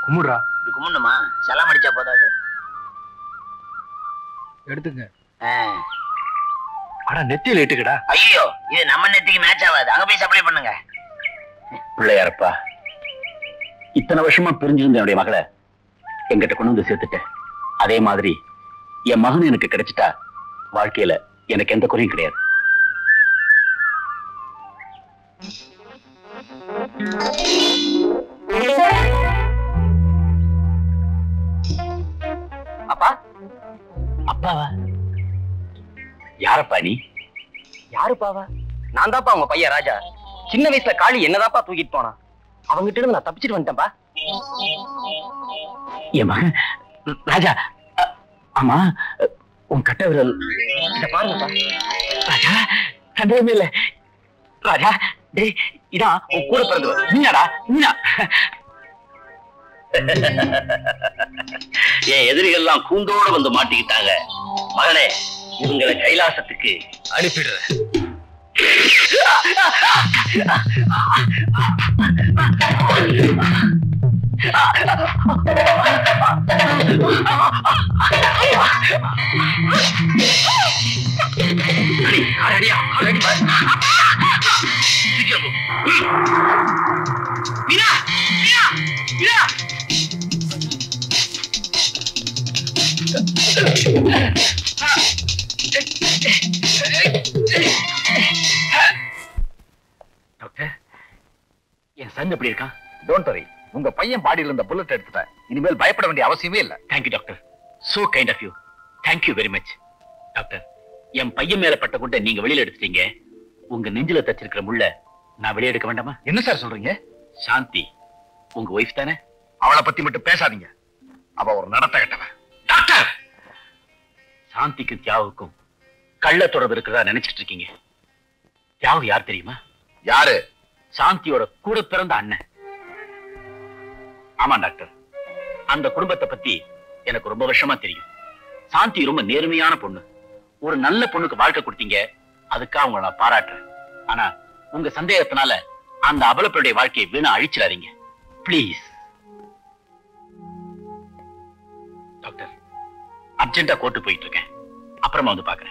கும்பிடுறா இப்படி கும்பிடணுமா செலாம் அடிச்சா போதாது எடுத்துங்க ஆ. அடா நெத்தியில இட்டுக்கடா ஐயோ இது நம்ம நெத்திக்கு மேட்ச் ஆகாது அங்க போய் சப்ளை பண்ணுங்க பிள்ளையாரப்பா இத்தனை வருஷமா பிரிஞ்சிருந்த என்னுடைய மகளை எங்கிட்ட கொண்டு வந்து சேர்த்துட்டேன் அதே மாதிரி என் மகன் எனக்கு கிடைச்சிட்டா வாழ்க்கையில எனக்கு எந்த குறையும் கிடையாது அப்பா அப்பாவா யாரப்பா நீ யாருப்பாவா நான் தான்ப்பா உங்க பையன் ராஜா சின்ன வயசுல காளி என்னதான்ப்பா தூக்கிட்டு போனான் அவங்கிட்ட இருந்து நான் தப்பிச்சிட்டு வந்துட்டேன்ப்பா என் மகன் ராஜா அ- ஆமா உன் கட்ட விரல் இத பாருங்கப்பா ராஜா சந்தேகமே இல்ல ராஜா டேய் இதான் உன் கூட பிறந்தவர் நீயாடா நீயா என் எதிரிகள்லாம் கூண்டோட வந்து மாட்டிக்கிட்டாங்க மகனே இவங்களை கைலாசத்துக்கு அனுப்பிடுறேன் அடி, அடியா, அடி. சீக்கிரம் போ. மீனா மீனா மீனா டாக்டர் என் சன் எப்படி இருக்கான் டோன்ட் வரி உங்க பையன் பாடியில இருந்த புல்லட் எடுத்துட்டேன் இனிமேல் பயப்பட வேண்டிய அவசியமே இல்ல thank you doctor so kind of you thank you very much doctor என் பையன் மேல பட்ட குட்டை நீங்க வெளியில எடுத்துட்டீங்க உங்க நெஞ்சில தச்சிருக்கிற முள்ள நான் வெளியே எடுக்க வேண்டாமா என்ன சார் சொல்றீங்க சாந்தி உங்க ஒய்ஃப் தானே அவளை பத்தி மட்டும் பேசாதீங்க அவ ஒரு நடத்த கட்டவன் டாக்டர் சாந்திக்கு தியாவுக்கும் கள்ள தொடர்பு இருக்கிறதா நினைச்சிட்டு இருக்கீங்க தியாகு யார் தெரியுமா யாரு சாந்தியோட கூட பிறந்த அண்ணன் ஆமா டாக்டர் அந்த குடும்பத்தை பத்தி எனக்கு ரொம்ப வருஷமா தெரியும் சாந்தி ரொம்ப நேர்மையான பொண்ணு ஒரு நல்ல பொண்ணுக்கு வாழ்க்கை கொடுத்தீங்க அதுக்காக உங்களை நான் பாராட்டுறேன் ஆனா உங்க சந்தேகத்தினால அந்த அபலப்பருடைய வாழ்க்கையை வீணா அழிச்சிடாதீங்க ப்ளீஸ் டாக்டர் அர்ஜென்ட்டா கோர்ட்டு போயிட்டு இருக்கேன் அப்புறமா வந்து பாக்குறேன்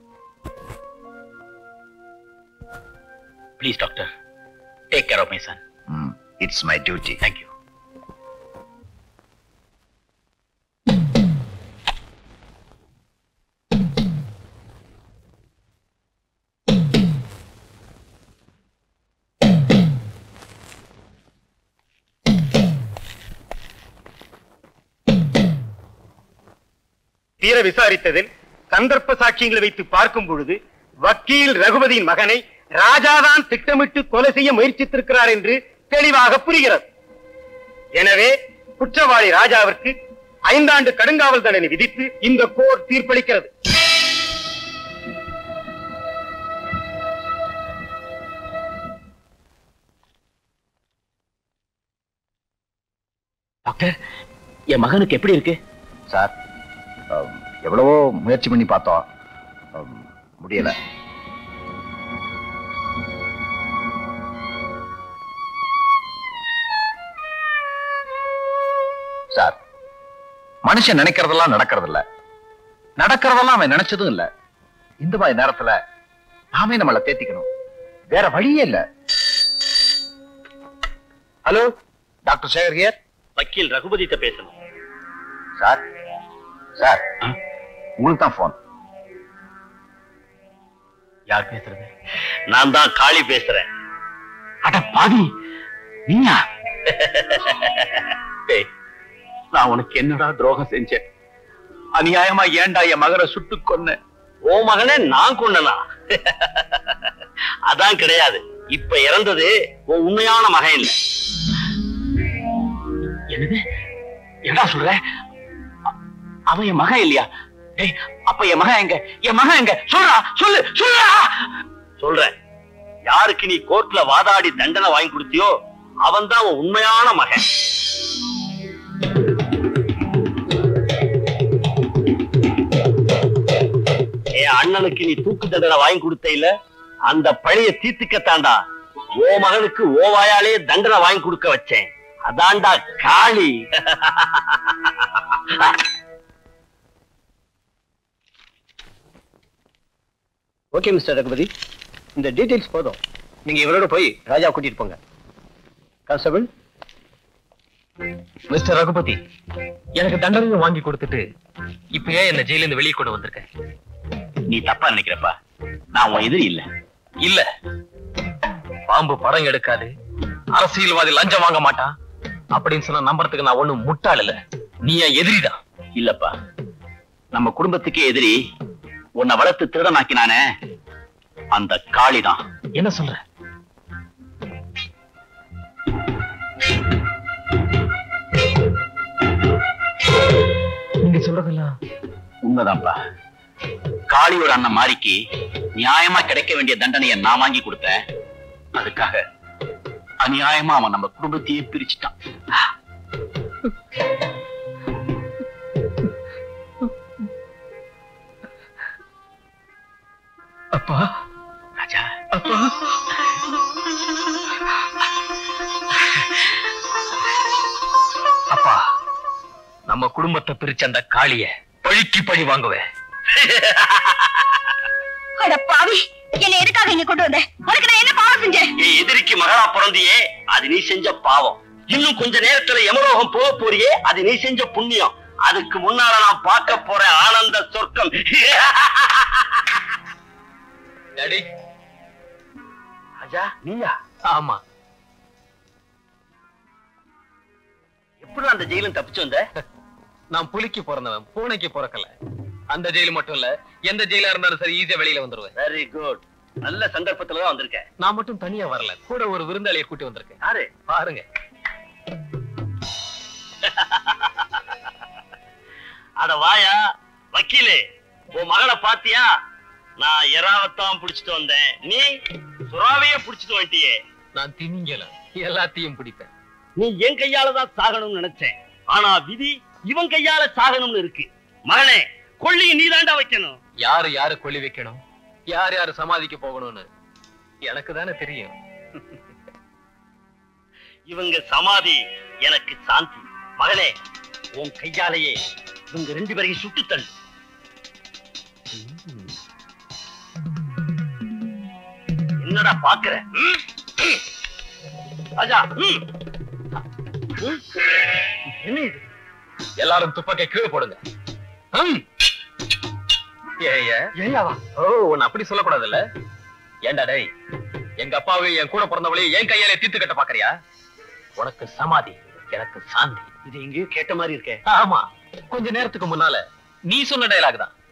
please doctor take care of my son it's my duty thank you தீர விசாரித்ததில் சந்தர்ப்ப சாட்சியங்களை வைத்து பார்க்கும் பொழுது வக்கீல் ரகுபதியின் மகனை ராஜாதான் திட்டமிட்டு கொலை செய்ய முயற்சித்திருக்கிறார் என்று தெளிவாக புரிகிறது எனவே குற்றவாளி ராஜாவிற்கு ஐந்தாண்டு கடுங்காவல் தண்டனை விதித்து இந்த கோர் தீர்ப்பளிக்கிறது டாக்டர் என் மகனுக்கு எப்படி இருக்கு சார் அம், எவ்வளவோ முயற்சி பண்ணி பார்த்தோம் அம், முடியல சார் மனுஷன் நினைக்கிறதெல்லாம் நடக்கிறது இல்ல நடக்கிறதெல்லாம் அவன் நினைச்சதும் இல்ல இந்த மாதிரி நேரத்துல நாமே நம்மளை தேத்திக்கணும் வேற வழியே இல்ல ஹலோ டாக்டர் சேகர் ஹியர் வக்கீல் ரகுபதிட்ட பேசணும் சார் சார் உங்களுக்கு தான் போன் யார் பேசுறது நான் தான் காளி பேசுறேன் அட பாவி நீயா டேய், நான் உனக்கு என்னடா துரோகம் செஞ்சேன் அநியாயமா ஏன்டா என் மகனை சுட்டு கொன்ன ஓ மகனே நான் கொன்னனா அதான் கிடையாது இப்ப இறந்தது உன் உண்மையான மகன் இல்ல என்னது என்னடா சொல்ற அ- அவன் என் மகன் இல்லையா டேய் அப்ப என் மகன் எங்க என் மகன் எங்க சொல்றா சொல்லு சொல்றா சொல்றேன் யாருக்கு நீ கோர்ட்ல வாதாடி தண்டனை வாங்கி கொடுத்தியோ அவன் தான் உன் உண்மையான மகன் என் அண்ணனுக்கு நீ தூக்கு தண்டனை வாங்கி கொடுத்த இல்ல அந்த பழிய தீர்த்துக்கத்தாண்டா ஓ மகனுக்கு ஓ வாயாலே தண்டனை வாங்கி கொடுக்க வச்சேன் அதான்டா காளி ஓகே மிஸ்டர் ரகுபதி இந்த டீடைல்ஸ் போதும் நீங்க இவரோட போய் ராஜா கூட்டிட்டு போங்க கான்ஸ்டபிள் மிஸ்டர் ரகுபதி எனக்கு தண்டனையும் வாங்கி கொடுத்துட்டு இப்ப ஏன் என்ன ஜெயில இருந்து வெளியே கொண்டு வந்திருக்க நீ தப்பா நினைக்கிறப்பா நான் உன் எதிரி இல்ல இல்ல பாம்பு படம் எடுக்காது அரசியல்வாதி லஞ்சம் வாங்க மாட்டான் அப்படின்னு சொன்னா நம்புறதுக்கு நான் ஒண்ணும் முட்டாள் இல்ல நீ என் எதிரிதான் இல்லப்பா நம்ம குடும்பத்துக்கே எதிரி உன்னை வளர்த்து திருடனாக்கினானே அந்த காளிதான் என்ன சொல்ற நீங்க சொல்றதெல்லாம் உண்மைதான்ப்பா காளியோட அண்ணன் மாரிக்கு நியாயமா கிடைக்க வேண்டிய தண்டனையை நான் வாங்கி கொடுத்தேன் அதுக்காக அநியாயமா அவன் நம்ம குடும்பத்தையே பிரிச்சுட்டான் அப்பா ராஜா அப்பா அப்பா நம்ம குடும்பத்தை பிரிச்ச அந்த காளிய பழிக்கு பழி வாங்குவேன் அட பாவி என்ன எதுக்காக இங்க கொண்டு வந்த உனக்கு நான் என்ன பாவம் செஞ்சேன் என் எதிரிக்கு மகளா பிறந்தியே அது நீ செஞ்ச பாவம் இன்னும் கொஞ்ச நேரத்துல யமலோகம் போக போறியே அது நீ செஞ்ச புண்ணியம் அதுக்கு முன்னால நான் பார்க்க போற ஆனந்த சொர்க்கம் டாடி ராஜா நீயா ஆமா எப்படி அந்த ஜெயிலும் தப்பிச்சு வந்த நான் புலிக்கு பிறந்தவன் பூனைக்கு பிறக்கல அந்த ஜெயில் மட்டும் இல்ல எந்த ஜெயிலா இருந்தாலும் சரி ஈஸியா வெளியில வந்துருவேன் வெரி குட் நல்ல சந்தர்ப்பத்துல தான் வந்திருக்க நான் மட்டும் தனியா வரல கூட ஒரு விருந்தாளியை கூட்டி வந்திருக்கேன் யாரு பாருங்க அட வாயா வக்கீலே உன் மகளை பாத்தியா நான் எறாவத்தான் புடிச்சிட்டு வந்தேன் நீ சுறாவையே புடிச்சிட்டு வந்துட்டியே நான் திமிங்கல எல்லாத்தையும் பிடிப்பேன் நீ என் கையால தான் சாகணும்னு நினைச்சேன் ஆனா விதி இவன் கையால சாகணும்னு இருக்கு மகனே கொள்ளியை நீதாண்டா வைக்கணும் யாரு யாரு கொல்லி வைக்கணும் யார் யாரு சமாதிக்கு போகணும்னு எனக்கு தானே தெரியும் இவங்க சமாதி எனக்கு சாந்தி மகனே உன் கையாலேயே இவங்க ரெண்டு பேரையும் சுட்டு தள்ளு என்னடா பாக்குற ம்? ராஜா ம். ம். என்ன இது எல்லாரும் துப்பாக்கிய கீழே போடுங்க ஹம். ஏய்யா. ஏயாவா ஓ உன்னை அப்படி சொல்லக்கூடாதுல்ல ஏண்டா டேய் எங்க அப்பாவையும் என் கூட பிறந்தவளையும் என் கையாலே தீர்த்து கட்ட பாக்குறியா உனக்கு சமாதி எனக்கு சாந்தி இது எங்கேயோ கேட்ட மாதிரி இருக்கே ஆமா கொஞ்ச நேரத்துக்கு முன்னால நீ சொன்ன டயலாக் தான்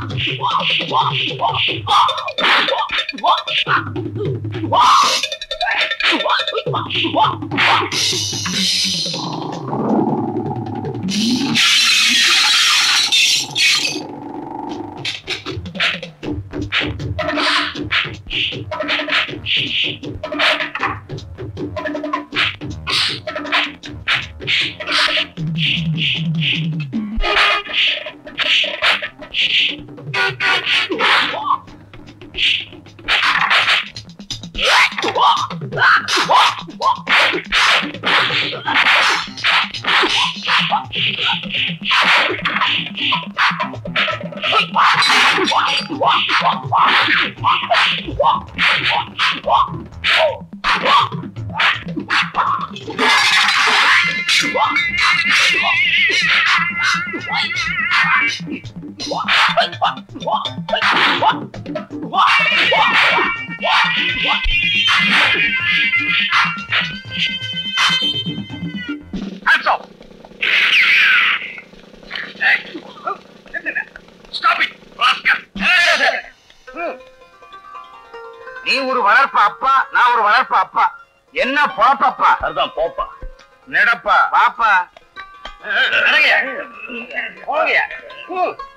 நீ ஒரு வளர்ப்பு அப்பா நான் ஒரு வளர்ப்பு அப்பா என்ன போப்பப்பா அதுதான் போப்பா நடப்பா பாப்பா போங்கய்யா. ம்.